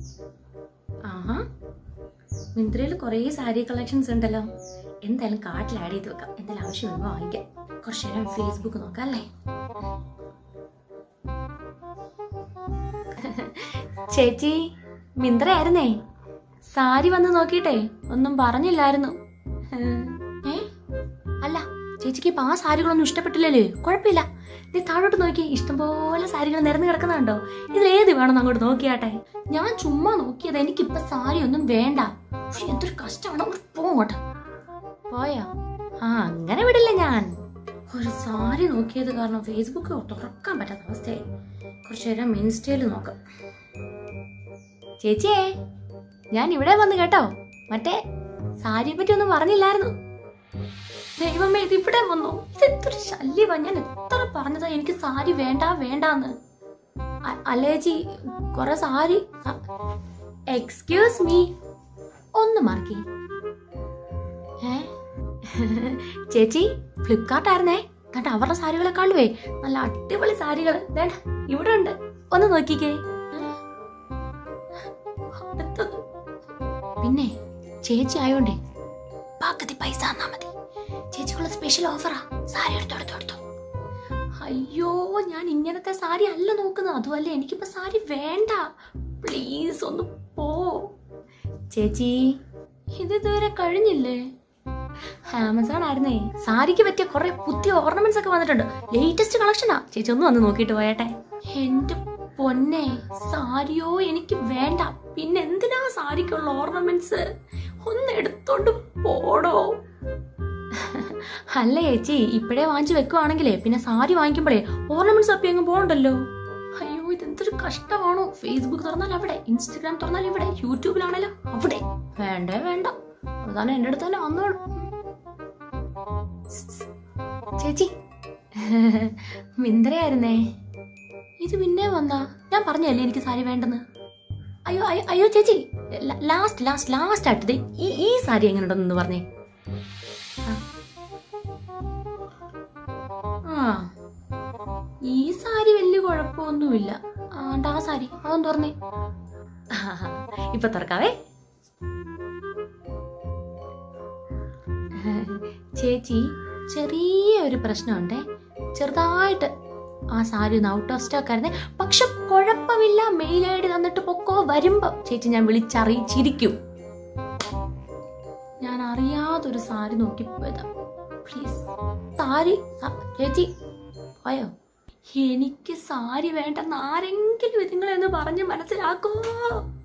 ആഹാ മിന്ത്രയിൽ കുറേ സാരി കളക്ഷൻസ് ഉണ്ടല്ലോ എന്തായാലും കാർട്ടിൽ ആഡ് ചെയ്ത് വെക്കാം എന്തായാലും ആവശ്യം വരുമ്പോൾ വാങ്ങിക്കാം കുറച്ച് നേരം ഫേസ്ബുക്ക് നോക്കാം അല്ലേ ചേച്ചി മിന്ത്ര ആയിരുന്നേ സാരി വന്ന് നോക്കിയിട്ടേ ഒന്നും പറഞ്ഞില്ലായിരുന്നു ഏ അല്ല ചേച്ചിക്ക് ഇപ്പൊ ആ സാരികളൊന്നും ഇഷ്ടപ്പെട്ടില്ലല്ലേ കുഴപ്പമില്ല നീ താഴോട്ട് നോക്കി ഇഷ്ടംപോലെ സാരികൾ നിരന്ന് കിടക്കുന്നുണ്ടോ ഇതിൽ ഏത് വേണമെന്ന് അങ്ങോട്ട് നോക്കിയാട്ടെ ഞാൻ ചുമ്മാ നോക്കിയത് എനിക്കിപ്പൊ സാരി ഒന്നും വേണ്ട പക്ഷെ എന്തൊരു കഷ്ടമാണ് ഒരു പോങ്ങോട്ട് പോയോ ആ അങ്ങനെ വിടില്ല ഞാൻ ഒരു സാരി നോക്കിയത് കാരണം ഫേസ്ബുക്ക് തുറക്കാൻ പറ്റാത്ത അവസ്ഥയായി കുറച്ചു നേരം ഇൻസ്റ്റയിൽ നോക്കാം ചേച്ചിയേ ഞാൻ ഇവിടെ വന്ന് കേട്ടോ മറ്റേ സാരിയെ പറ്റി ഒന്നും പറഞ്ഞില്ലായിരുന്നു ദൈവമേ ഇത് ഇവിടെ വന്നു ഇത് എന്തൊരു ശല്യമാ ഞാൻ എത്ര പറഞ്ഞതാ എനിക്ക് സാരി വേണ്ട വേണ്ടാന്ന് അ- അല്ലേ ചേച്ചി കൊറേ സാരി എക്സ്ക്യൂസ് മീ ഒന്ന് മാർക്കി ഏ ചേച്ചി ഫ്ലിപ്കാർട്ട് ആയിരുന്നേ എന്നിട്ട് അവരുടെ സാരികളെക്കാളുവേ നല്ല അടിപൊളി സാരികൾ വേണ്ട ഇവിടെ ഉണ്ട് ഒന്ന് നോക്കിക്കേ അടുത്തത്. പിന്നെ ചേച്ചി ആയോണ്ടേ പകുതി പൈസ തന്നാ മതി ചേച്ചിക്കുള്ള സ്പെഷ്യൽ ഓഫറാ സാരി എടുത്തോ എടുത്തോ എടുത്തോ അയ്യോ ഞാൻ ഇങ്ങനത്തെ സാരി അല്ല നോക്കുന്നത് അതുമല്ല എനിക്കിപ്പോ സാരി വേണ്ട പ്ലീസ് ഒന്ന് പോ ചേച്ചി ഇത് ഇതുവരെ കഴിഞ്ഞില്ലേ ആമസോൺ ആയിരുന്നേ സാരിക്ക് പറ്റിയ കുറെ പുതിയ ഓർണമെന്റ്സ് ഒക്കെ വന്നിട്ടുണ്ട് ലേറ്റസ്റ്റ് കളക്ഷനാ ചേച്ചി ഒന്ന് വന്ന് നോക്കിയിട്ട് പോയട്ടെ എന്റെ പൊന്നെ സാരിയോ എനിക്ക് വേണ്ട പിന്നെ എന്തിനാ സാരിക്കുള്ള ഓർണമെന്റ്സ് ഒന്ന് എടുത്തോണ്ട് പോടോ അല്ല ചേച്ചി ഇപ്പോഴേ വാങ്ങിച്ചു വെക്കുവാണെങ്കിലേ പിന്നെ സാരി വാങ്ങിക്കുമ്പോഴേ ഓർണമെന്റ്സ് അപ്പി അങ്ങ് പോകണ്ടല്ലോ അയ്യോ ഇതെന്തൊരു കഷ്ടമാണോ ഫേസ്ബുക്ക് തുറന്നാൽ അവിടെ ഇൻസ്റ്റഗ്രാം തുറന്നാൽ ഇവിടെ യൂട്യൂബിലാണല്ലോ അവിടെ വേണ്ടേ വേണ്ട അതാണ് എന്റെ അടുത്ത് തന്നെ വന്നോളൂ ചേച്ചി മിന്ത്രയായിരുന്നേ ഇത് പിന്നെ വന്നാ ഞാൻ പറഞ്ഞല്ലേ എനിക്ക് സാരി വേണ്ടെന്ന് അയ്യോ അയ്യോ അയ്യോ ചേച്ചി ലാസ്റ്റ് ലാസ്റ്റ് ലാസ്റ്റ് ആയിട്ട് ദേ ഈ ഈ സാരി എങ്ങനെ ഉണ്ടെന്ന് പറഞ്ഞേ ആ ഈ സാരി വലിയ കുഴപ്പമൊന്നുമില്ല ആണ്ട് ആ സാരി അതൊന്ന് തുറന്നേ ആഹാ, ഇപ്പൊ തുറക്കാവേ ചേച്ചി ചെറിയ ഒരു പ്രശ്നമുണ്ടേ ചെറുതായിട്ട് ആ സാരി ഒന്ന് ഔട്ട് ഓഫ് സ്റ്റോക്ക് ആയിരുന്നേ പക്ഷെ കുഴപ്പമില്ല മെയിൽ ഐ ഡി തന്നിട്ട് പൊക്കോ വരുമ്പോ ചേച്ചി ഞാൻ വിളിച്ചറിയിച്ചിരിക്കും ഞാൻ അറിയാതൊരു സാരി നോക്കിപ്പോയതാ പ്ലീസ് സാരി സ- ചേച്ചി പോയോ എനിക്ക് സാരി വേണ്ടെന്ന് ആരെങ്കിലും ഇതുങ്ങളെ ഒന്ന് പറഞ്ഞ് മനസ്സിലാക്കോ